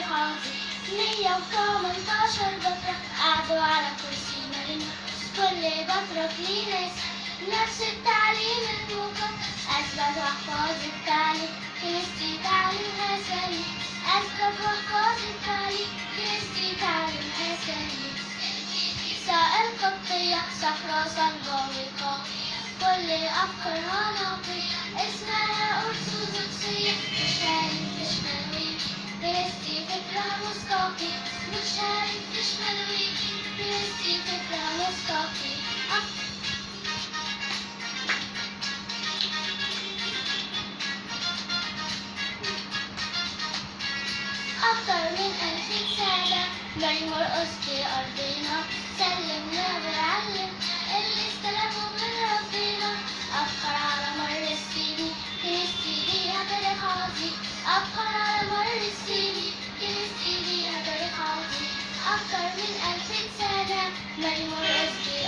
تاريخ عظيم مية وتمنتاشر بطرة قعدوا على كرسي مريم كل بطرة ليه ناس نفس التعليم الموقع أثبت وأحفظ التعليم كنيستي تعليمها سليم أثبت وأحفظ التعليم كنيستي تعليمها سليم سائل قبطية صفرا صنباوي كل أفكارها نقية اسمها أرثوذكسية مش شايف مش ملوي كنيستي فكرة مستقيم مش شايف مش ملوي كنيستي فكرة مستقيم أكتر من ألفين سنة مريم مرقص في أرضنا سلمنا وعلم اللي استلموا من ربنا أفخر على مر السنين كنيستي ليها تاريخ عظيم أفخر على مر السنين كنيستي ليها تاريخ عظيم أكتر من ألفين سنة مريم مرقص في